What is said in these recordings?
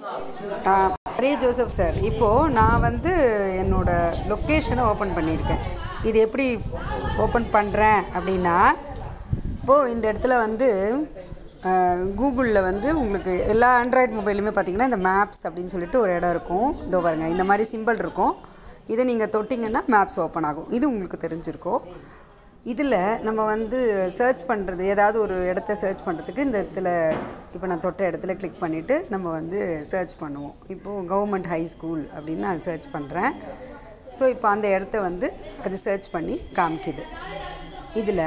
Hare Joseph sir இப்போது நான் வந்து என்னோட லொக்கேஷனை ஓப்பன் பண்ணியிருக்கேன் இது எப்படி ஓப்பன் பண்ணுறேன் அப்படின்னா இப்போது இந்த இடத்துல வந்து கூகுளில் வந்து உங்களுக்கு எல்லா ஆண்ட்ராய்டு மொபைலுமே பார்த்தீங்கன்னா இந்த மேப்ஸ் அப்படின்னு சொல்லிட்டு ஒரு இடம் இருக்கும் இதோ பாருங்க இந்த மாதிரி சிம்பிள் இருக்கும் இதை நீங்கள் தொட்டிங்கன்னா மேப்ஸ் ஓப்பன் ஆகும் இது உங்களுக்கு தெரிஞ்சிருக்கும் இதில் நம்ம வந்து சர்ச் பண்ணுறது ஏதாவது ஒரு இடத்த சர்ச் பண்ணுறதுக்கு இந்த இடத்துல இப்போ நான் தொட்ட இடத்துல கிளிக் பண்ணிவிட்டு நம்ம வந்து சர்ச் பண்ணுவோம் இப்போது கவர்மெண்ட் ஹை ஸ்கூல் அப்படின்னு நான் சர்ச் பண்ணுறேன் ஸோ இப்போ அந்த இடத்த வந்து அது சர்ச் பண்ணி காமிக்குது இதில்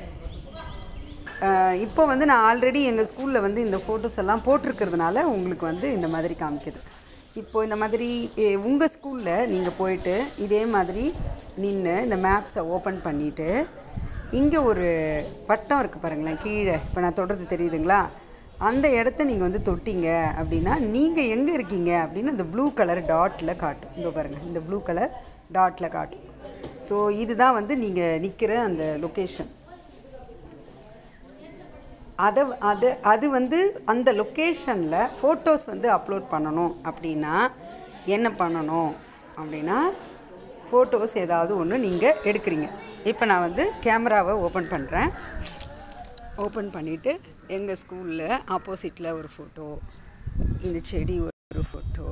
இப்போ வந்து நான் ஆல்ரெடி எங்கள் ஸ்கூலில் வந்து இந்த ஃபோட்டோஸ் எல்லாம் போட்டிருக்கிறதுனால உங்களுக்கு வந்து இந்த மாதிரி காமிக்குது இப்போது இந்த மாதிரி உங்கள் ஸ்கூலில் நீங்கள் போயிட்டு இதே மாதிரி நின்று இந்த மேப்ஸை ஓப்பன் பண்ணிவிட்டு இங்கே ஒரு வட்டம் இருக்குது பாருங்களேன் கீழே இப்போ நான் தொடுறது தெரியுதுங்களா அந்த இடத்த நீங்கள் வந்து தொட்டிங்க அப்படின்னா நீங்கள் எங்கே இருக்கீங்க அப்படின்னு இந்த ப்ளூ கலர் டாட்டில் காட்டும் இந்த பாருங்கள் இந்த ப்ளூ கலர் டாட்டில் காட்டும் ஸோ இதுதான் வந்து நீங்கள் நிற்கிற அந்த லொக்கேஷன் அதை அது அது வந்து அந்த லொக்கேஷனில் ஃபோட்டோஸ் வந்து அப்லோட் பண்ணணும் அப்படின்னா என்ன பண்ணணும் அப்படின்னா ஃபோட்டோஸ் ஏதாவது ஒன்று நீங்கள் எடுக்கிறீங்க இப்போ நான் வந்து கேமராவை ஓப்பன் பண்ணுறேன் ஓப்பன் பண்ணிவிட்டு எங்கள் ஸ்கூலில் ஆப்போசிட்டில் ஒரு ஃபோட்டோ இந்த செடி ஒரு ஃபோட்டோ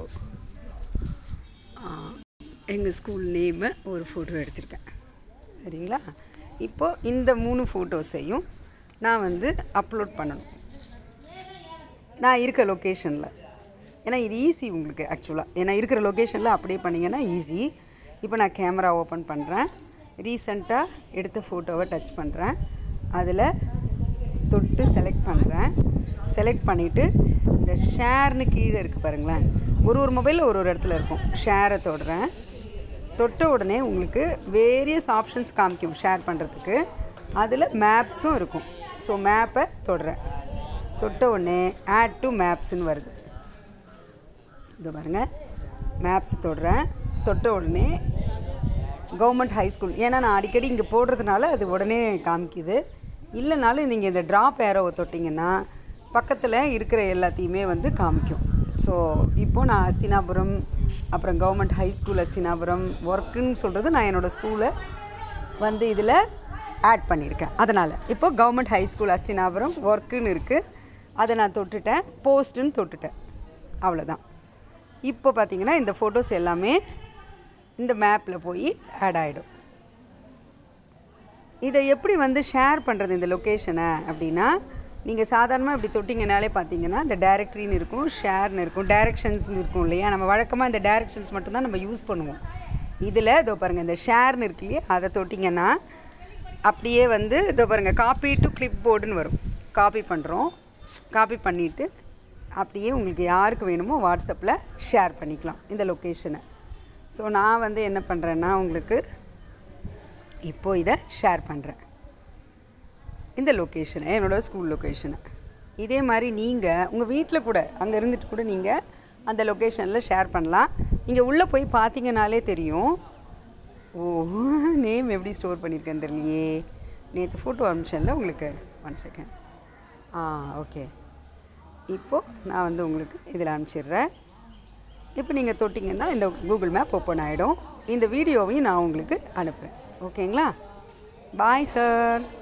எங்கள் ஸ்கூல் நேமு ஒரு ஃபோட்டோ எடுத்திருக்கேன் சரிங்களா இப்போது இந்த மூணு ஃபோட்டோஸையும் நான் வந்து அப்லோட் பண்ணணும் நான் இருக்க லொக்கேஷனில் ஏன்னா இது ஈஸி உங்களுக்கு ஆக்சுவலாக ஏன்னா இருக்கிற லொக்கேஷனில் அப்படியே பண்ணிங்கன்னா ஈஸி இப்போ நான் கேமரா ஓப்பன் பண்ணுறேன் ரீசண்டாக எடுத்த ஃபோட்டோவை டச் பண்ணுறேன் அதில் தொட்டு செலக்ட் பண்ணுறேன் செலக்ட் பண்ணிவிட்டு இந்த ஷேர்னு கீழே இருக்குது பாருங்களேன் ஒரு ஒரு மொபைலில் ஒரு ஒரு இடத்துல இருக்கும் ஷேரை தொடுறேன் தொட்ட உடனே உங்களுக்கு வேரியஸ் ஆப்ஷன்ஸ் காமிக்கும் ஷேர் பண்ணுறதுக்கு அதில் மேப்ஸும் இருக்கும் ஸோ மேப்பை தொடுறேன் தொட்ட உடனே ஆட் டு மேப்ஸ்னு வருது இது பாருங்கள் மேப்ஸ் தொடுறேன் தொட்ட உடனே கவர்மெண்ட் ஹை ஸ்கூல் ஏன்னா நான் அடிக்கடி இங்கே போடுறதுனால அது உடனே காமிக்குது இல்லைனாலும் நீங்கள் இந்த ட்ராப் ஏரோவை தொட்டிங்கன்னா பக்கத்தில் இருக்கிற எல்லாத்தையுமே வந்து காமிக்கும் ஸோ இப்போது நான் அஸ்தினாபுரம் அப்புறம் கவர்மெண்ட் ஹை ஸ்கூல் அஸ்தினாபுரம் ஒர்க்குன்னு சொல்கிறது நான் என்னோடய ஸ்கூலை வந்து இதில் ஆட் பண்ணியிருக்கேன் அதனால் இப்போது கவர்மெண்ட் ஹை ஸ்கூல் அஸ்தினாபுரம் ஒர்க்குன்னு இருக்குது அதை நான் தொட்டுட்டேன் போஸ்ட்டுன்னு தொட்டுட்டேன் அவ்வளோதான் இப்போ பார்த்தீங்கன்னா இந்த ஃபோட்டோஸ் எல்லாமே இந்த மேப்பில் போய் ஆட் ஆகிடும் இதை எப்படி வந்து ஷேர் பண்ணுறது இந்த லொக்கேஷனை அப்படின்னா நீங்கள் சாதாரணமாக இப்படி தொட்டிங்கனாலே பார்த்தீங்கன்னா இந்த டேரக்ட்ரின்னு இருக்கும் ஷேர்னு இருக்கும் டேரெக்ஷன்ஸ்னு இருக்கும் இல்லையா நம்ம வழக்கமாக இந்த டேரெக்ஷன்ஸ் மட்டும்தான் நம்ம யூஸ் பண்ணுவோம் இதில் இதோ பாருங்கள் இந்த ஷேர்னு இருக்கு இல்லையா அதை தொட்டிங்கன்னா அப்படியே வந்து இதோ பாருங்கள் காப்பி டு கிளிப் போர்டுன்னு வரும் காப்பி பண்ணுறோம் காப்பி பண்ணிவிட்டு அப்படியே உங்களுக்கு யாருக்கு வேணுமோ வாட்ஸ்அப்பில் ஷேர் பண்ணிக்கலாம் இந்த லொக்கேஷனை ஸோ நான் வந்து என்ன பண்ணுறேன்னா உங்களுக்கு இப்போது இதை ஷேர் பண்ணுறேன் இந்த லொக்கேஷனை என்னோடய ஸ்கூல் லொக்கேஷனை இதே மாதிரி நீங்கள் உங்கள் வீட்டில் கூட அங்கே இருந்துட்டு கூட நீங்கள் அந்த லொக்கேஷனில் ஷேர் பண்ணலாம் நீங்கள் உள்ளே போய் பார்த்தீங்கனாலே தெரியும் ஓ நேம் எப்படி ஸ்டோர் பண்ணியிருக்கேன்னு தெரியலையே நேற்று ஃபோட்டோ அனுப்பிச்சேன்ல உங்களுக்கு ஒன் செகண்ட் ஆ ஓகே இப்போது நான் வந்து உங்களுக்கு இதில் அனுப்பிச்சிடுறேன் இப்போ நீங்கள் தொட்டிங்கன்னா இந்த கூகுள் மேப் ஓப்பன் ஆகிடும் இந்த வீடியோவையும் நான் உங்களுக்கு அனுப்புகிறேன் ஓகேங்களா பாய் சார்